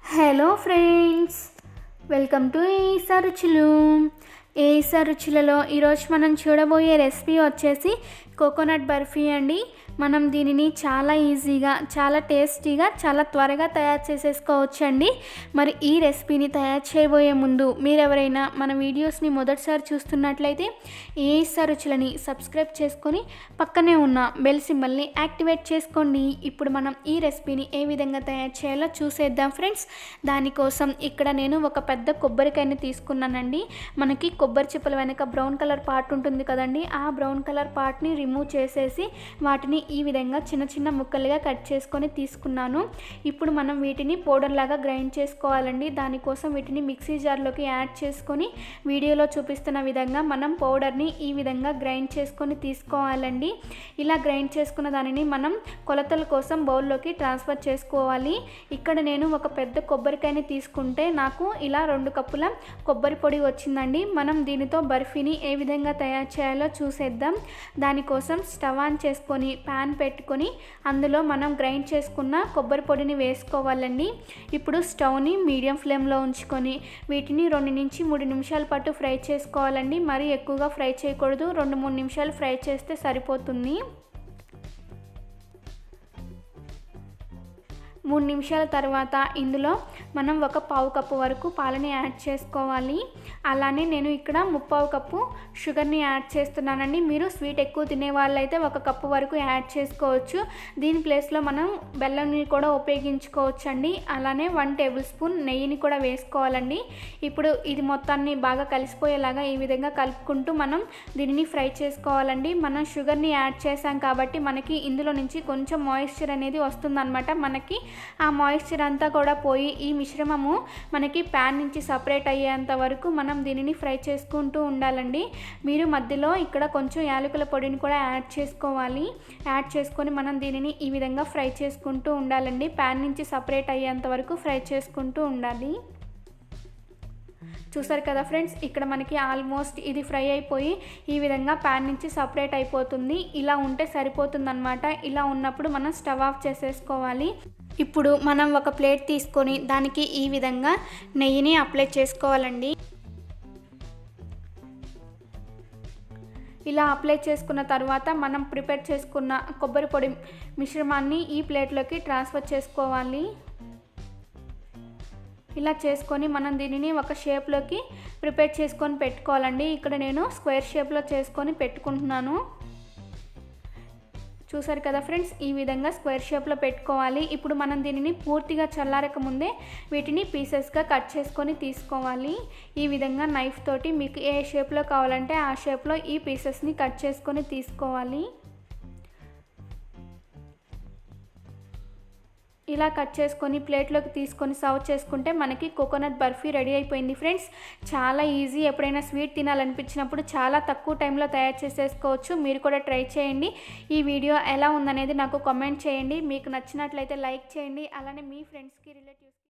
hello friends welcome to ఏసా రుచులు ఏసా రుచులలో ఈరోజు మనం చూడబోయే రెసిపీ వచ్చేసి కోకోనట్ బర్ఫీ అండి మనం దీనిని చాలా ఈజీగా చాలా టేస్టీగా చాలా త్వరగా తయారు చేసేసుకోవచ్చు అండి మరి ఈ రెసిపీని తయారు చేయబోయే ముందు మీరు ఎవరైనా మన వీడియోస్ని మొదటిసారి చూస్తున్నట్లయితే ఏసా రుచులని సబ్స్క్రైబ్ చేసుకొని పక్కనే ఉన్న బెల్ సింబల్ని యాక్టివేట్ చేసుకోండి ఇప్పుడు మనం ఈ రెసిపీని ఏ విధంగా తయారు చేయాలో చూసేద్దాం ఫ్రెండ్స్ దానికోసం ఇక్కడ నేను ఒక పెద్ద కొబ్బరికాయని తీసుకున్నానండి మనకి కొబ్బరి చిప్పల వెనక బ్రౌన్ కలర్ పార్ట్ ఉంటుంది కదండి ఆ బ్రౌన్ కలర్ పార్ట్ని రిమూవ్ చేసేసి వాటిని ఈ విధంగా చిన్న చిన్న ముక్కలుగా కట్ చేసుకొని తీసుకున్నాను ఇప్పుడు మనం వీటిని పౌడర్ లాగా గ్రైండ్ చేసుకోవాలండి దానికోసం వీటిని మిక్సీ జార్లోకి యాడ్ చేసుకొని వీడియోలో చూపిస్తున్న విధంగా మనం పౌడర్ని ఈ విధంగా గ్రైండ్ చేసుకొని తీసుకోవాలండి ఇలా గ్రైండ్ చేసుకున్న దానిని మనం కొలతల కోసం బౌల్లోకి ట్రాన్స్ఫర్ చేసుకోవాలి ఇక్కడ నేను ఒక పెద్ద కొబ్బరికాయని తీసుకుంటే నాకు ఇలా రెండు కప్పుల కొబ్బరి పొడి వచ్చిందండి మనం దీనితో బర్ఫీని ఏ విధంగా తయారు చేయాలో చూసేద్దాం దానికోసం స్టవ్ ఆన్ చేసుకొని ప్యాన్ పెట్టుకొని అందులో మనం గ్రైండ్ చేసుకున్న కొబ్బరి పొడిని వేసుకోవాలండి ఇప్పుడు స్టవ్ని మీడియం ఫ్లేమ్లో ఉంచుకొని వీటిని రెండు నుంచి మూడు నిమిషాల పాటు ఫ్రై చేసుకోవాలండి మరీ ఎక్కువగా ఫ్రై చేయకూడదు రెండు మూడు నిమిషాలు ఫ్రై చేస్తే సరిపోతుంది మూడు నిమిషాల తర్వాత ఇందులో మనం ఒక పావు కప్పు వరకు పాలని యాడ్ చేసుకోవాలి అలానే నేను ఇక్కడ ముప్పావు కప్పు షుగర్ని యాడ్ చేస్తున్నానండి మీరు స్వీట్ ఎక్కువ తినే వాళ్ళైతే ఒక కప్పు వరకు యాడ్ చేసుకోవచ్చు దీని ప్లేస్లో మనం బెల్లంని కూడా ఉపయోగించుకోవచ్చు అండి అలానే వన్ టేబుల్ స్పూన్ నెయ్యిని కూడా వేసుకోవాలండి ఇప్పుడు ఇది మొత్తాన్ని బాగా కలిసిపోయేలాగా ఈ విధంగా కలుపుకుంటూ మనం దీనిని ఫ్రై చేసుకోవాలండి మనం షుగర్ని యాడ్ చేసాం కాబట్టి మనకి ఇందులో నుంచి కొంచెం మాయిశ్చర్ అనేది వస్తుందన్నమాట మనకి ఆ మాయిశ్చర్ అంతా కూడా పోయి ఈ మిశ్రమము మనకి ప్యాన్ నుంచి సపరేట్ అయ్యేంత వరకు మనం దీనిని ఫ్రై చేసుకుంటూ ఉండాలండి మీరు మధ్యలో ఇక్కడ కొంచెం యాలకుల పొడిని కూడా యాడ్ చేసుకోవాలి యాడ్ చేసుకొని మనం దీనిని ఈ విధంగా ఫ్రై చేసుకుంటూ ఉండాలండి ప్యాన్ నుంచి సపరేట్ అయ్యేంత వరకు ఫ్రై చేసుకుంటూ ఉండాలి చూసారు కదా ఫ్రెండ్స్ ఇక్కడ మనకి ఆల్మోస్ట్ ఇది ఫ్రై అయిపోయి ఈ విధంగా ప్యాన్ నుంచి సపరేట్ అయిపోతుంది ఇలా ఉంటే సరిపోతుందన్నమాట ఇలా ఉన్నప్పుడు మనం స్టవ్ ఆఫ్ చేసేసుకోవాలి ఇప్పుడు మనం ఒక ప్లేట్ తీసుకొని దానికి ఈ విధంగా నెయ్యిని అప్లై చేసుకోవాలండి ఇలా అప్లై చేసుకున్న తర్వాత మనం ప్రిపేర్ చేసుకున్న కొబ్బరి పొడి మిశ్రమాన్ని ఈ ప్లేట్లోకి ట్రాన్స్ఫర్ చేసుకోవాలి ఇలా చేసుకొని మనం దీనిని ఒక షేప్లోకి ప్రిపేర్ చేసుకొని పెట్టుకోవాలండి ఇక్కడ నేను స్క్వేర్ షేప్లో చేసుకొని పెట్టుకుంటున్నాను చూసారు కదా ఫ్రెండ్స్ ఈ విధంగా స్క్వేర్ షేప్లో పెట్టుకోవాలి ఇప్పుడు మనం దీనిని పూర్తిగా చల్లారక ముందే వీటిని పీసెస్గా కట్ చేసుకొని తీసుకోవాలి ఈ విధంగా నైఫ్ తోటి మీకు ఏ షేప్లో కావాలంటే ఆ షేప్లో ఈ పీసెస్ని కట్ చేసుకొని తీసుకోవాలి ఇలా కట్ చేసుకొని ప్లేట్లోకి తీసుకొని సర్వ్ చేసుకుంటే మనకి కోకోనట్ బర్ఫీ రెడీ అయిపోయింది ఫ్రెండ్స్ చాలా ఈజీ ఎప్పుడైనా స్వీట్ తినాలనిపించినప్పుడు చాలా తక్కువ టైంలో తయారు చేసేసుకోవచ్చు మీరు కూడా ట్రై చేయండి ఈ వీడియో ఎలా ఉందనేది నాకు కామెంట్ చేయండి మీకు నచ్చినట్లయితే లైక్ చేయండి అలానే మీ ఫ్రెండ్స్కి రిలేటివ్స్కి